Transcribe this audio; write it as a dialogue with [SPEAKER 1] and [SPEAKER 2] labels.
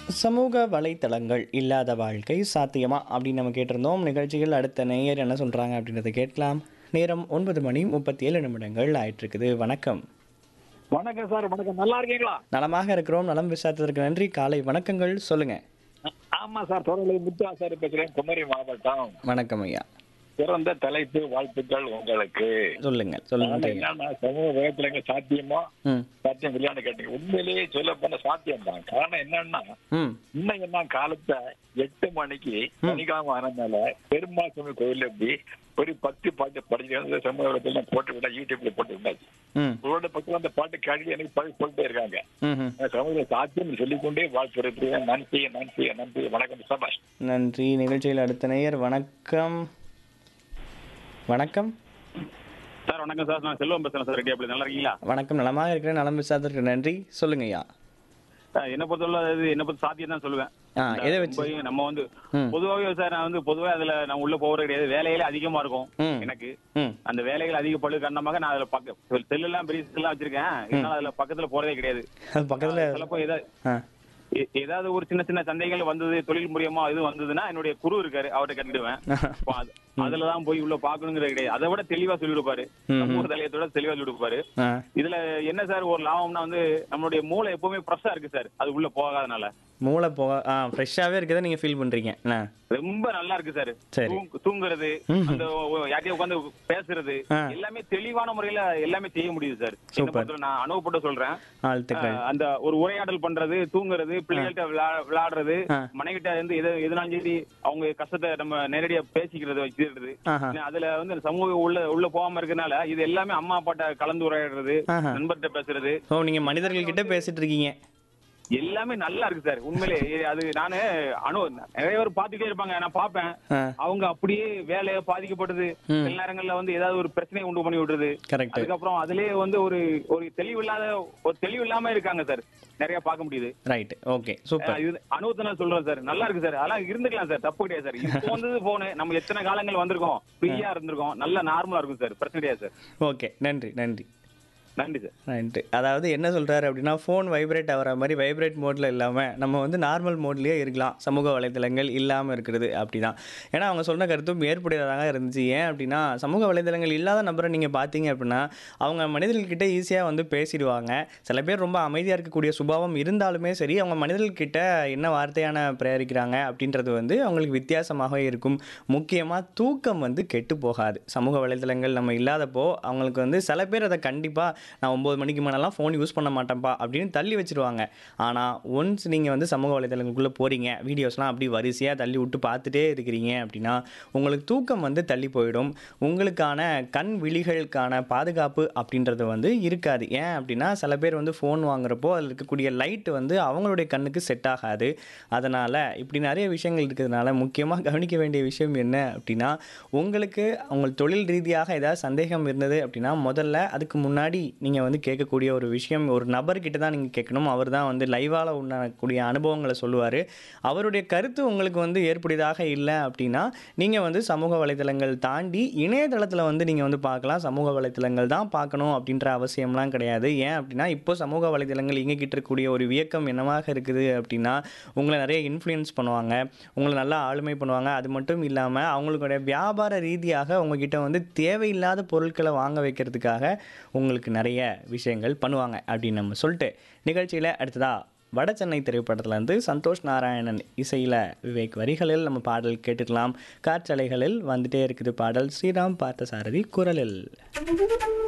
[SPEAKER 1] சமூக வலைத்தளங்கள் இல்லாத வாழ்க்கை சாத்தியமா அப்படின்னு நம்ம கேட்டிருந்தோம் நிகழ்ச்சியில் அடுத்த நேயர் என்ன சொல்றாங்க அப்படின்றத கேட்கலாம் நேரம் ஒன்பது மணி முப்பத்தி ஏழு நிமிடங்கள் ஆயிட்டு இருக்குது வணக்கம்
[SPEAKER 2] வணக்கம் சார் வணக்கம் நல்லா இருக்கீங்களா
[SPEAKER 1] நலமாக இருக்கிறோம் நலம் விசாரித்ததற்கு நன்றி காலை வணக்கங்கள் சொல்லுங்க
[SPEAKER 2] ஆமா சார் தொடர்ந்து முத்து ஆசாரி பேசுறேன் குமரி மாவட்டம்
[SPEAKER 1] வணக்கம் ஐயா
[SPEAKER 2] சிறந்த தலைப்பு வாழ்த்துக்கள் உங்களுக்கு
[SPEAKER 1] சொல்லுங்க சொல்லுங்க
[SPEAKER 2] என்னன்னா சமூக வலைத்தளங்கள் சாத்தியமா
[SPEAKER 1] ம்
[SPEAKER 2] சாத்தியம் இல்லையான்னு கேட்டீங்க உண்மையிலேயே சொல்ல போன சாத்தியம் தான் காரணம் என்னன்னா
[SPEAKER 1] ம்
[SPEAKER 2] இன்னும் என்ன காலத்தை எட்டு மணிக்கு சனிக்கிழமை ஆனதுனால பெருமாள் சாமி கோயில்ல போய் ஒரு பத்து பாட்டு படிச்சு சமூக வலைத்தளம் போட்டு விட்டா யூடியூப்ல போட்டு விட்டாச்சு
[SPEAKER 1] ம்
[SPEAKER 2] உங்களோட பக்கம் அந்த பாட்டு கேட்டு எனக்கு பதிவு சொல்லிட்டே இருக்காங்க
[SPEAKER 1] ம் ம்.
[SPEAKER 2] சமூக சாத்தியம் சொல்லிக்கொண்டே வாழ்த்துறேன் நன்றி நன்றி நன்றி வணக்கம் சபாஷ்
[SPEAKER 1] நன்றி நிகழ்ச்சியில் அடுத்த நேயர் வணக்கம் வணக்கம்
[SPEAKER 3] சார் வணக்கம் சார் நான் செல்வம் பேசுறேன் சார் ரெடியா நல்லா இருக்கீங்களா
[SPEAKER 1] வணக்கம் நலமாக இருக்கிறேன் நலம் விசாரித்ததற்கு நன்றி சொல்லுங்க ஐயா
[SPEAKER 3] சார், என்னை பொறுத்தவரை இது என்னை பொறுத்த சாத்தியம் தான் சொல்லுவேன்
[SPEAKER 1] ஆ எதை வச்சு
[SPEAKER 3] ரொம்ப நம்ம வந்து
[SPEAKER 1] ம்.
[SPEAKER 3] பொதுவாகவே சார் நான் வந்து பொதுவாக அதுல நான் உள்ள போறது கிடையாது வேலையில அதிகமா இருக்கும்
[SPEAKER 1] ம்.
[SPEAKER 3] எனக்கு
[SPEAKER 1] ம்
[SPEAKER 3] அந்த வேலைகள் அதிகப்படு காரணமாக நான் அதுல பக்க செல்லெல்லாம் பெரிய செல்லாம் வச்சிருக்கேன் இதனால அதுல பக்கத்துல போறதே கிடையாது
[SPEAKER 1] அது பக்கத்தில்
[SPEAKER 3] சிலப்போ ஏதாவது
[SPEAKER 1] ஆ
[SPEAKER 3] எ- ஏதாவது ஒரு சின்ன சின்ன சந்தைகள் வந்தது தொழில் மூலியமா இது வந்ததுன்னா என்னுடைய குரு இருக்காரு அவர்கிட்ட கட்டிடுவேன் அப்போ அது- அதுலதான் போய் உள்ள பாக்கணுங்கிறது கிடையாது அதை விட தெளிவா சொல்லி கொடுப்பாரு
[SPEAKER 1] ம்,
[SPEAKER 3] சமூக தலையத்தோட தெளிவா சொல்லி கொடுப்பாரு
[SPEAKER 1] ஆ
[SPEAKER 3] இதுல என்ன சார் ஒரு லாபம்னா வந்து நம்மளுடைய மூளை எப்பவுமே ஃப்ரெஷ்ஷா இருக்கு சார் அது உள்ள போகாதனால
[SPEAKER 1] மூளை போக ஆ ஃப்ரெஷ்ஷாகவே இருக்கதை நீங்கள் ஃபீல் பண்ணுறீங்க என்ன
[SPEAKER 3] ரொம்ப நல்லா இருக்கு சார்
[SPEAKER 1] சரி.
[SPEAKER 3] தூங்கு- தூங்குறது அந்த யார்ட்டையும் உட்காந்து பேசுறது
[SPEAKER 1] ஆ.
[SPEAKER 3] எல்லாமே தெளிவான முறையில எல்லாமே செய்ய முடியுது சார் என்னை
[SPEAKER 1] சூப்பர்.
[SPEAKER 3] பொறுத்தவரை நான் அனுபவப்பட்டு சொல்றேன்
[SPEAKER 1] வாழ்த்துக்கள்
[SPEAKER 3] ஆஹ் அந்த ஒரு உரையாடல் பண்றது தூங்குறது பிள்ளைகள்கிட்ட விளா- விளையாடுறது
[SPEAKER 1] ஆ.
[SPEAKER 3] மனைகிட்ட இருந்து எது எதுனாலும் சரி அவங்க கஷ்டத்தை நம்ம நேரடியா பேசிக்கிறது வச்சுக்கிறது
[SPEAKER 1] ஆஹா
[SPEAKER 3] அதுல வந்து இந்த சமூக உள்ள உள்ள போகாம இருக்கனால இது எல்லாமே அம்மா அப்பாட்ட கலந்து உரையாடுறது
[SPEAKER 1] ஆஹா.
[SPEAKER 3] நண்பர்கிட்ட பேசுறது
[SPEAKER 1] ஓ நீங்கள் மனிதர்கள்கிட்ட பேசிட்டு இருக்கீங்க
[SPEAKER 3] எல்லாமே நல்லா இருக்கு சார் உண்மையிலே இது- அது நானு அனு நிறைய பேர் பாத்துட்டே இருப்பாங்க நான் பாப்பேன்
[SPEAKER 1] ஆ
[SPEAKER 3] அவங்க அப்படியே வேலைய பாதிக்கப்படுது
[SPEAKER 1] ம்.
[SPEAKER 3] சில நேரங்கள்ல வந்து ஏதாவது ஒரு பிரச்சனையை உண்டு பண்ணி விடுறது
[SPEAKER 1] கரெக்ட்
[SPEAKER 3] அதுக்கப்புறம் அதுலயே வந்து ஒரு ஒரு தெளிவு இல்லாத ஒரு தெளிவு இல்லாம இருக்காங்க சார் நிறைய பார்க்க முடியுது
[SPEAKER 1] ரைட் ஓகே சூப்பர்
[SPEAKER 3] அஹ் இது அனுபவத்தை நான் சொல்றேன் சார் நல்லா இருக்கு சார் அதெல்லாம் இருந்துக்கலாம் சார் தப்பு கிடையாது சார் இப்போ வந்தது போனு நம்ம எத்தனை காலங்கள் வந்திருக்கோம் ஃப்ரீயா இருந்திருக்கோம் நல்லா நார்மலா இருக்கும் சார் பிரச்சனை கிடையாது சார்
[SPEAKER 1] ஓகே நன்றி நன்றி
[SPEAKER 3] நன்றி சார்
[SPEAKER 1] ரைட்டு அதாவது என்ன சொல்கிறாரு அப்படின்னா ஃபோன் வைப்ரேட் ஆகிற மாதிரி வைப்ரேட் மோடில் இல்லாமல் நம்ம வந்து நார்மல் மோட்லேயே இருக்கலாம் சமூக வலைத்தளங்கள் இல்லாமல் இருக்கிறது அப்படி தான் ஏன்னா அவங்க சொன்ன கருத்தும் ஏற்புடையதாக இருந்துச்சு ஏன் அப்படின்னா சமூக வலைத்தளங்கள் இல்லாத நபரை நீங்கள் பார்த்தீங்க அப்படின்னா அவங்க மனிதர்கள்கிட்ட ஈஸியாக வந்து பேசிடுவாங்க சில பேர் ரொம்ப அமைதியாக இருக்கக்கூடிய சுபாவம் இருந்தாலுமே சரி அவங்க மனிதர்கள்கிட்ட என்ன வார்த்தையான பிரயாரிக்கிறாங்க அப்படின்றது வந்து அவங்களுக்கு வித்தியாசமாக இருக்கும் முக்கியமாக தூக்கம் வந்து கெட்டு போகாது சமூக வலைத்தளங்கள் நம்ம இல்லாதப்போ அவங்களுக்கு வந்து சில பேர் அதை கண்டிப்பாக நான் ஒம்பது மணிக்கு மேலெல்லாம் ஃபோன் யூஸ் பண்ண மாட்டேன்ப்பா அப்படின்னு தள்ளி வச்சிருவாங்க ஆனால் ஒன்ஸ் நீங்கள் வந்து சமூக வலைத்தளங்களுக்குள்ளே போகிறீங்க வீடியோஸ்லாம் அப்படி வரிசையாக தள்ளி விட்டு பார்த்துட்டே இருக்கிறீங்க அப்படின்னா உங்களுக்கு தூக்கம் வந்து தள்ளி போயிடும் உங்களுக்கான கண் விழிகளுக்கான பாதுகாப்பு அப்படின்றது வந்து இருக்காது ஏன் அப்படின்னா சில பேர் வந்து ஃபோன் வாங்குறப்போ அதில் இருக்கக்கூடிய லைட் வந்து அவங்களுடைய கண்ணுக்கு செட் ஆகாது அதனால் இப்படி நிறைய விஷயங்கள் இருக்கிறதுனால முக்கியமாக கவனிக்க வேண்டிய விஷயம் என்ன அப்படின்னா உங்களுக்கு உங்கள் தொழில் ரீதியாக ஏதாவது சந்தேகம் இருந்தது அப்படின்னா முதல்ல அதுக்கு முன்னாடி நீங்கள் வந்து கேட்கக்கூடிய ஒரு விஷயம் ஒரு நபர்கிட்ட தான் நீங்கள் கேட்கணும் அவர் தான் வந்து லைவால் உண்ணக்கூடிய அனுபவங்களை சொல்லுவார் அவருடைய கருத்து உங்களுக்கு வந்து ஏற்புடையதாக இல்லை அப்படின்னா நீங்கள் வந்து சமூக வலைத்தளங்கள் தாண்டி இணையதளத்தில் வந்து நீங்கள் வந்து பார்க்கலாம் சமூக வலைத்தளங்கள் தான் பார்க்கணும் அப்படின்ற அவசியம்லாம் கிடையாது ஏன் அப்படின்னா இப்போ சமூக வலைத்தளங்கள் இயங்கிக்கிட்டு இருக்கக்கூடிய ஒரு வியக்கம் என்னவாக இருக்குது அப்படின்னா உங்களை நிறைய இன்ஃப்ளூயன்ஸ் பண்ணுவாங்க உங்களை நல்லா ஆளுமை பண்ணுவாங்க அது மட்டும் இல்லாமல் அவங்களுடைய வியாபார ரீதியாக உங்ககிட்ட வந்து தேவையில்லாத பொருட்களை வாங்க வைக்கிறதுக்காக உங்களுக்கு நிறைய விஷயங்கள் பண்ணுவாங்க அப்படின்னு நம்ம சொல்லிட்டு நிகழ்ச்சியில் அடுத்ததா வட சென்னை திரைப்படத்துலேருந்து சந்தோஷ் நாராயணன் இசையில் விவேக் வரிகளில் நம்ம பாடல் கேட்டுக்கலாம் காற்றலைகளில் வந்துட்டே இருக்குது பாடல் ஸ்ரீராம் பார்த்தசாரதி குரலில்